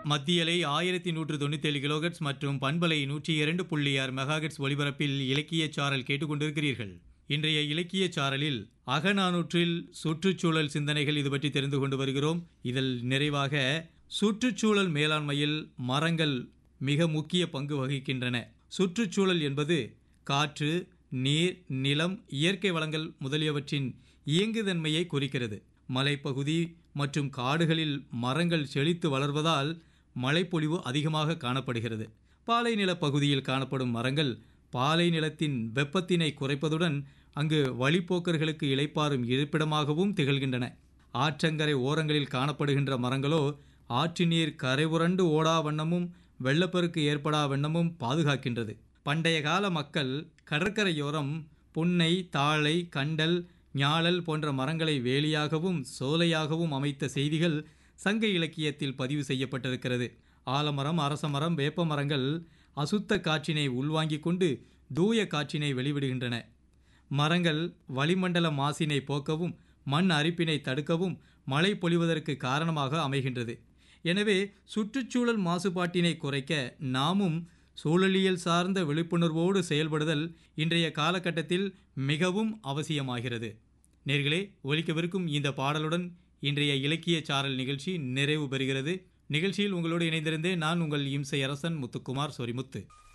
மத்தியலை ஆயிரத்தி நூற்று தொண்ணூத்தேழு கிலோகட்ஸ் மற்றும் பண்பலை நூற்றி இரண்டு புள்ளி ஆறு மெகாகட்ஸ் ஒலிபரப்பில் இலக்கிய சாரல் கேட்டுக்கொண்டிருக்கிறீர்கள் இன்றைய இலக்கிய சாரலில் அகநானூற்றில் சுற்றுச்சூழல் சிந்தனைகள் இது பற்றி தெரிந்து கொண்டு வருகிறோம் இதில் நிறைவாக சுற்றுச்சூழல் மேலாண்மையில் மரங்கள் மிக முக்கிய பங்கு வகிக்கின்றன சுற்றுச்சூழல் என்பது காற்று நீர் நிலம் இயற்கை வளங்கள் முதலியவற்றின் இயங்குதன்மையை குறிக்கிறது மலைப்பகுதி மற்றும் காடுகளில் மரங்கள் செழித்து வளர்வதால் மழைப்பொழிவு அதிகமாக காணப்படுகிறது பாலை நிலப் பகுதியில் காணப்படும் மரங்கள் பாலை நிலத்தின் வெப்பத்தினை குறைப்பதுடன் அங்கு வழிப்போக்கர்களுக்கு இளைப்பாறும் இருப்பிடமாகவும் திகழ்கின்றன ஆற்றங்கரை ஓரங்களில் காணப்படுகின்ற மரங்களோ ஆற்று நீர் கரை உரண்டு ஓடா வண்ணமும் வெள்ளப்பெருக்கு ஏற்படா வண்ணமும் பாதுகாக்கின்றது பண்டைய கால மக்கள் கடற்கரையோரம் புன்னை தாழை கண்டல் ஞாழல் போன்ற மரங்களை வேலியாகவும் சோலையாகவும் அமைத்த செய்திகள் சங்க இலக்கியத்தில் பதிவு செய்யப்பட்டிருக்கிறது ஆலமரம் அரசமரம் வேப்ப மரங்கள் அசுத்த காற்றினை உள்வாங்கிக் கொண்டு தூய காற்றினை வெளிவிடுகின்றன மரங்கள் வளிமண்டல மாசினை போக்கவும் மண் அரிப்பினை தடுக்கவும் மழை பொழிவதற்கு காரணமாக அமைகின்றது எனவே சுற்றுச்சூழல் மாசுபாட்டினை குறைக்க நாமும் சூழலியல் சார்ந்த விழிப்புணர்வோடு செயல்படுதல் இன்றைய காலகட்டத்தில் மிகவும் அவசியமாகிறது நேர்களே ஒலிக்கவிருக்கும் இந்த பாடலுடன் இன்றைய இலக்கிய சாரல் நிகழ்ச்சி நிறைவு பெறுகிறது நிகழ்ச்சியில் உங்களோடு இணைந்திருந்தே நான் உங்கள் இம்சை அரசன் முத்துக்குமார் சொரிமுத்து